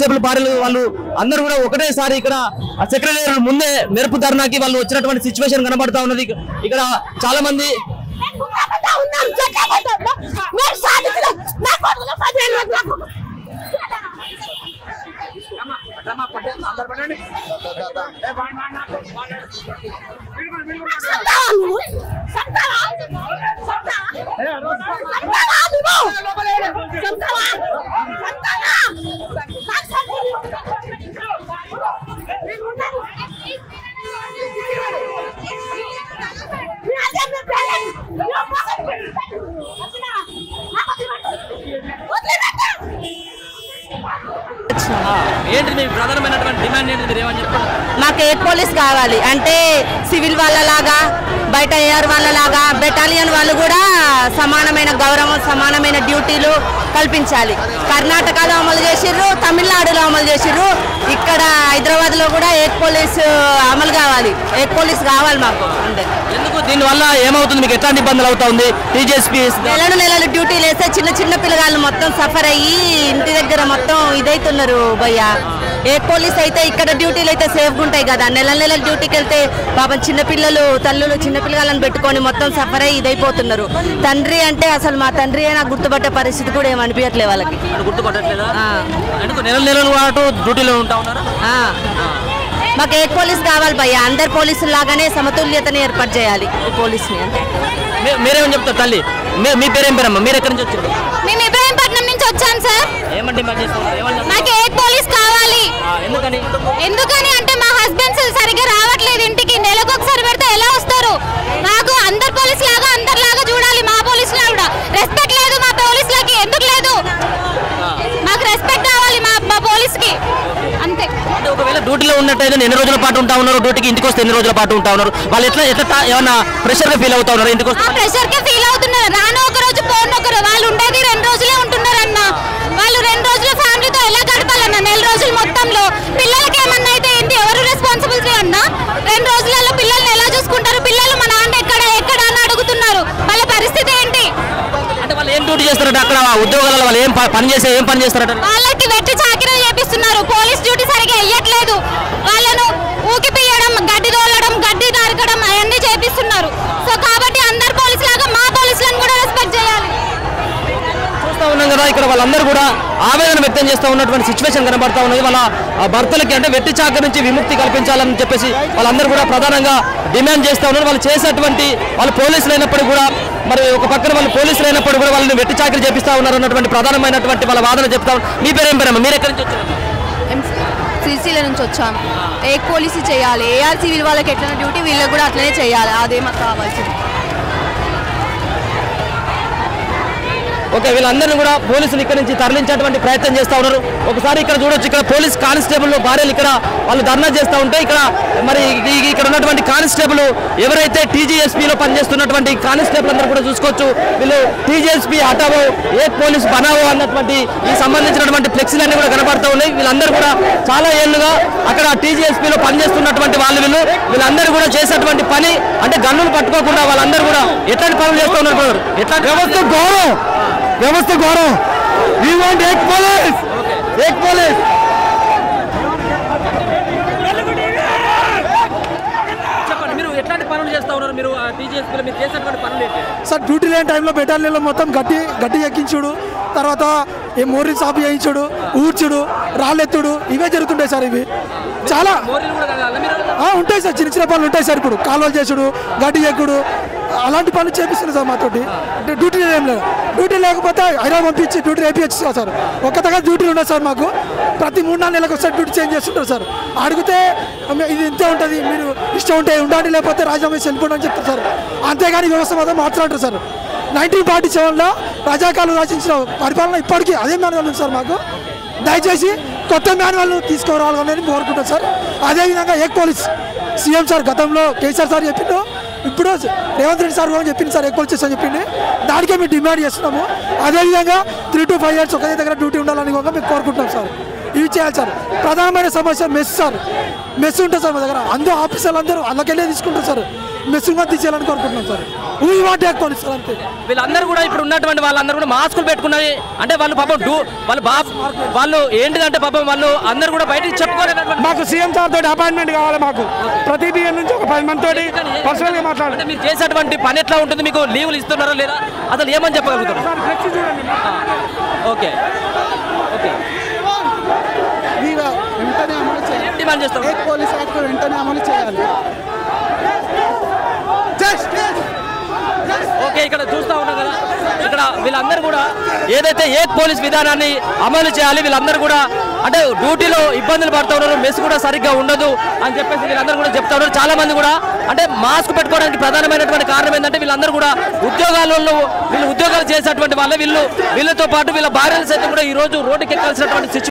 Constable భార్యలు వాళ్ళు అందరూ కూడా ఒకటేసారి ఇక్కడ సెక్రటరీ ముందే మెరుపు ధర్నాకి వాళ్ళు వచ్చినటువంటి సిచ్యువేషన్ కనబడతా ఉన్నది ఇక్కడ చాలా మంది ఏంటి మీ ప్రధానమైనటువంటి డిమాండ్ ఏంటి మీరు ఏమని చెప్తారు మాకు ఎయిర్ పోలీస్ కావాలి అంటే సివిల్ వాళ్ళలాగా బయట ఎయిర్ వాళ్ళలాగా బెటాలియన్ వాళ్ళు కూడా సమానమైన గౌరవం సమానమైన డ్యూటీలు కల్పించాలి కర్ణాటకలో అమలు చేసిర్రు తమిళనాడులో అమలు చేసిర్రు ఇక్కడ హైదరాబాద్ లో కూడా ఎయిర్ పోలీస్ అమలు కావాలి ఎయిర్ పోలీస్ కావాలి మాకు అంతే ఎందుకు దీని వల్ల ఏమవుతుంది మీకు ఎట్లాంటి ఇబ్బందులు అవుతా ఉంది టీజేఎస్పీ నెలలు నెలలు డ్యూటీలు వేస్తే చిన్న చిన్న పిల్లగాళ్ళు మొత్తం సఫర్ అయ్యి ఇంటి దగ్గర మొత్తం ఇదైతున్నారు భయ్య ఎయిర్ పోలీస్ అయితే ఇక్కడ డ్యూటీలు అయితే సేఫ్గా ఉంటాయి కదా నెల నెలల డ్యూటీకి వెళ్తే పాపం చిన్న పిల్లలు తల్లులు చిన్న పిల్లగాళ్ళని పెట్టుకొని మొత్తం సఫర్ అయ్యి ఇదైపోతున్నారు తండ్రి అంటే అసలు మా తండ్రి అయినా గుర్తుపట్టే పరిస్థితి కూడా ఏమనిపించట్లే వాళ్ళకి గుర్తుపట్టట్లేదా ఆ. ఎందుకు నెల నెలలు పాటు డ్యూటీలో ఉంటా ఉన్నారా ఆ. మాకు ఎయిర్ పోలీస్ కావాలి భయ్య అందరు పోలీసులు లాగానే సమతుల్యతని ఏర్పాటు చేయాలి ఈ పోలీస్ని అంటే మీ- మీరేమని చెప్తారు తల్లి మీ- మీ పేరేం పేరమ్మా మీరు ఎక్కడి నుంచి వచ్చారు మేము ఇబ్రాహీంపట్నం నుంచి వచ్చాం సార్ ఏమంటే డిమాండ్ చేస్తున్నారు ఏమని చెప్తారు? మాకు ఎయిర్ పోలీస్ కావాలి ఆ, ఎందుకని ఎందుకని అంటే మా హస్బెండ్స్ సరిగ్గా రావట్లేదు ఇంటికి నెలకు ఒకసారి పెడితే ఎలా వస్తారు మాకు అందరు పోలీస్ లాగా అందరిలాగా చూడాలి మా పోలీసులు కూడా రెస్పెక్ట్ లేదు మా పోలీసులకి ఎందుకు లేదు మాకు రెస్పెక్ట్ కావాలి మా మా పోలీస్కి అంతే అంటే ఒకవేళ డ్యూటీలో ఉన్నట్టయితే ఎన్ని రోజుల పాటు ఉంటా ఉన్నారు డ్యూటీకి ఇంటికి వస్తే ఎన్ని రోజుల పాటు ఉంటా ఉన్నారు వాళ్ళు ఎట్లా ఎట్లా తా- ఏమన్నా ప్రెషర్ గా ఫీల్ అవుతా ఉన్నారు ఇంటికి ఆ వస్తే ప్రెషర్ కి ఫీల్ అవుతున్నారు రాను ఒక రోజు పోను ఒక రోజు వాళ్ళు ఉండేది రెండు రోజులే ఉంటున్నారన్న వాళ్ళు రెండు రోజులు ఫ్యామిలీతో ఎలా గడపాలన్న నెల రోజులు మొత్తంలో పిల్లలకి ఏమన్నా అయితే ఏంటి ఎవరు రెస్పాన్సిబిలిటీ అన్న రెండు రోజులలో పిల్లల్ని ఎలా చూసుకుంటారు పిల్లలు మా నాన్న ఎక్కడ ఎక్కడ అని అడుగుతున్నారు వాళ్ళ పరిస్థితి ఏంటి అంటే వాళ్ళు ఏం డ్యూటీ చేస్తారంటే అక్కడ ఉద్యోగాలలో వాళ్ళు ఏం ప- పని చేసే ఏం పని చేస్తారంటే వాళ్ళకి వెట్టి చాకరీ చేపిస్తున్నారు పోలీస్ డ్యూటీ సరిగా వేయట్లేదు వాళ్ళను ఊకిపియడం గడ్డి తోలడం గడ్డి నరకడం అవన్నీ చేపిస్తున్నారు సో కాబట్టి అందరు పోలీసు లాగా మా పోలీసులను కూడా రెస్పెక్ట్ చేయాలి చూస్తా ఉన్నాం కదా ఇక్కడ వాళ్ళందరూ కూడా ఆవేదన వ్యక్తం చేస్తూ ఉన్నటువంటి సిచ్యువేషన్ కనబడతా ఉన్నది వాళ్ళ ఆ భర్తలకి అంటే వెట్టి చాకరి నుంచి విముక్తి కల్పించాలని చెప్పేసి వాళ్ళందరూ కూడా ప్రధానంగా డిమాండ్ చేస్తూ ఉన్నారు వాళ్ళు చేసేటువంటి వాళ్ళు పోలీసులు అయినప్పుడు కూడా మరి ఒక పక్కన వాళ్ళు పోలీసులు అయినప్పుడు కూడా వాళ్ళని వెట్టి చాకరి చేపిస్తా ఉన్నారు అన్నటువంటి ప్రధానమైనటువంటి వాళ్ళ వాదన చెప్తా ఉన్నారు మీ పేరేం పేరమ్మా మీరు ఎక్కడి నుంచి వచ్చారు సిరిసిల్ల నుంచి వచ్చాం ఏ పోలీసు చేయాలి ఏఆర్ సివిల్ వాళ్ళకి ఎట్లా డ్యూటీ వీళ్ళకి కూడా అట్లనే చేయాలి అదే మాకు కావాల్సింది ఓకే వీళ్ళందరినీ కూడా పోలీసులు ఇక్కడ నుంచి తరలించేటువంటి ప్రయత్నం చేస్తా ఉన్నారు ఒకసారి ఇక్కడ చూడొచ్చు ఇక్కడ పోలీస్ కానిస్టేబుల్ భార్యలు ఇక్కడ వాళ్ళు ధర్నా చేస్తూ ఉంటే ఇక్కడ మరి ఈ- ఇక్కడ ఉన్నటువంటి కానిస్టేబుల్ ఎవరైతే టీజీఎస్పీలో పనిచేస్తున్నటువంటి కానిస్టేబుల్ అందరూ కూడా చూసుకోవచ్చు వీళ్ళు టీజీఎస్పీ హటావో ఏ పోలీస్ బనావో అన్నటువంటి ఈ సంబంధించినటువంటి ఫ్లెక్సీలు అన్ని కూడా కనబడతా ఉన్నాయి వీళ్ళందరూ కూడా చాలా ఏళ్ళుగా అక్కడ టీజీఎస్పీలో పనిచేస్తున్నటువంటి వాళ్ళు వీళ్ళు వీళ్ళందరూ కూడా చేసేటువంటి పని అంటే గన్నులు పట్టుకోకుండా వాళ్ళందరూ కూడా ఎట్లాంటి పనులు చేస్తూ ఉన్నారు brother? ఎట్లాంటి వ్యవస్థ గౌరవం వ్యవస్థ గౌరవం వీ వాంట్ ఏక్ పోలీస్ ఏక్ పోలీస్ చెప్పండి మీరు ఎట్లాంటి పనులు చేస్తా ఉన్నారు మీరు టీజీఎస్పీలో మీరు చేసేటువంటి పనులు ఏంటి సార్ డ్యూటీ లేని టైంలో బెటాలియన్లో మొత్తం గట్టి గట్టి ఎక్కించుడు తర్వాత ఈ మోరీ సాపు చేయించుడు ఊడ్చుడు రాళ్ళెత్తుడు ఇవే జరుగుతుంటాయి సార్ ఇవి చాలా మోరీలు కూడా కడగాలా మీరు ఆ, ఉంటాయి సార్ చిన్న చిన్న పనులు ఉంటాయి సార్ ఇప్పుడు కాలువలు చేసుడు గడ్డి ఎక్కుడు అలాంటి పనులు చేపిస్తున్నారు సార్ మాతోటి అంటే డ్యూటీ ఏం లేదు డ్యూటీ లేకపోతే హైదరాబాద్ పంపించి డ్యూటీ వేపించారు సార్ ఒక్క దగ్గర డ్యూటీలు ఉన్నాయి సార్ మాకు ప్రతి మూడు నాలుగు నెలలకు ఒకసారి డ్యూటీ చేంజ్ చేస్తుంటారు సార్ అడిగితే "అమ్మ, ఇది ఇంతే ఉంటుంది మీరు ఇష్టం ఉంటే ఉండండి లేకపోతే రాజీనామా చేసి వెళ్ళిపోండి అని చెప్తారు సార్ అంతేగాని వ్యవస్థ మాత్రం మార్చాలంటారు సార్ నైన్టీన్ ఫార్టీ సెవెన్లో రజాకాలు రచించిన పరిపాలన ఇప్పటికీ అదే మాన్యువల్ ఉంది సార్ మాకు దయచేసి కొత్త మాన్యువల్ తీసుకురావాలని కోరుకుంటాం సార్ అదేవిధంగా ఏక్ పోలీస్ సీఎం సార్ గతంలో కేసీఆర్ సార్ చెప్పిండు ఇప్పుడు రేవంత్ రెడ్డి సార్ కూడా చెప్పింది సార్ ఏక్ పోలీస్ అని చెప్పింది దానికే మేము డిమాండ్ చేస్తున్నాము అదేవిధంగా త్రీ టు ఫైవ్ ఇయర్స్ ఒకే దగ్గర డ్యూటీ ఉండాలని కూడా మేము కోరుకుంటున్నాం సార్ ఇవి చేయాలి సార్ ప్రధానమైన సమస్య మెస్ సార్ మెస్ ఉంటుంది సార్ మా దగ్గర అందరూ ఆఫీసర్లు అందరూ అందుకెళ్ళే తీసుకుంటారు సార్ మెస్సులు మంది తీసేయాలని కోరుకుంటున్నాం సార్ ఊరి వాటి ఎక్కువ సార్ అంతే వీళ్ళందరూ కూడా ఇప్పుడు ఉన్నటువంటి వాళ్ళందరూ కూడా మాస్కులు పెట్టుకున్నవి అంటే వాళ్ళు పాపం డూ వాళ్ళు బా వాళ్ళు ఏంటిదంటే పాపం వాళ్ళు అందరూ కూడా బయటికి చెప్పుకోలేనటువంటి మాకు సీఎం సార్ తోటి అపాయింట్మెంట్ కావాలి మాకు ప్రతి బియ్యం నుంచి ఒక పది మంది తోటి పర్సనల్ గా మాట్లాడాలి అంటే మీరు చేసేటువంటి పని ఎట్లా ఉంటుంది మీకు లీవులు ఇస్తున్నారా లేదా అసలు ఏమని చెప్పగలుగుతారు సార్ ఫ్లెక్సీ చూడండి ఓకే ఓకే ఇక వెంటనే అమలు చేయాలి ఏం డిమాండ్ చేస్తారు ఏక్ పోలీస్ యాక్ట్ వెంటనే అమలు చేయాలి ఓకే ఇక్కడ చూస్తా ఉన్నాం కదా ఇక్కడ వీళ్ళందరూ కూడా ఏదైతే ఏక్ పోలీస్ విధానాన్ని అమలు చేయాలి వీళ్ళందరూ కూడా అంటే డ్యూటీలో ఇబ్బందులు పడుతూ ఉన్నారు మెస్ కూడా సరిగ్గా ఉండదు అని చెప్పేసి వీళ్ళందరూ కూడా చెప్తా ఉన్నారు చాలా మంది కూడా అంటే మాస్క్ పెట్టుకోవడానికి ప్రధానమైనటువంటి కారణం ఏంటంటే వీళ్ళందరూ కూడా ఉద్యోగాలలో వీళ్ళు ఉద్యోగాలు చేసేటువంటి వాళ్ళే వీళ్ళు వీళ్ళతో పాటు వీళ్ళ భార్యలు సైతం కూడా ఈ రోజు రోడ్డుకి ఎక్కాల్సినటువంటి సిచ్యువేషన్